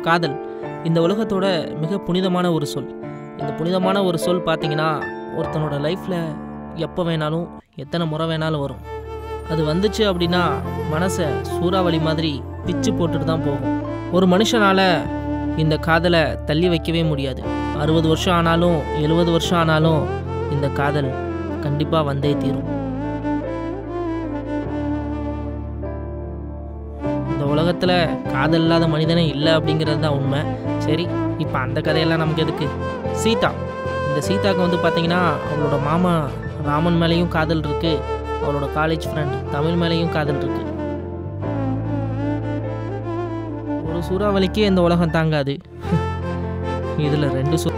காதல் இந்த உலகத்தோட மிக புனிதமான ஒரு சொல் இந்த புனிதமான ஒரு சொல் பார்த்தீங்கன்னா ஒருத்தனோட லைஃப்பில் எப்போ வேணாலும் எத்தனை முறை வேணாலும் வரும் அது வந்துச்சு அப்படின்னா மனசை சூறாவளி மாதிரி பிச்சு போட்டுட்டு தான் போகும் ஒரு மனுஷனால் இந்த காதலை தள்ளி வைக்கவே முடியாது அறுபது வருஷம் ஆனாலும் எழுபது வருஷம் ஆனாலும் இந்த காதல் கண்டிப்பாக வந்தே தீரும் இந்த உலகத்தில் காதல் இல்லாத மனிதனே இல்லை அப்படிங்கிறது தான் உண்மை சரி இப்போ அந்த கதையெல்லாம் நமக்கு எதுக்கு சீதா இந்த சீதாக்கு வந்து பார்த்தீங்கன்னா அவளோட மாமா ராமன் மேலேயும் காதல் இருக்குது அவளோட காலேஜ் ஃப்ரெண்ட் தமிழ் மேலேயும் காதல் இருக்குது ஒரு சூறாவளிக்கே இந்த உலகம் தாங்காது இதில் ரெண்டு சூ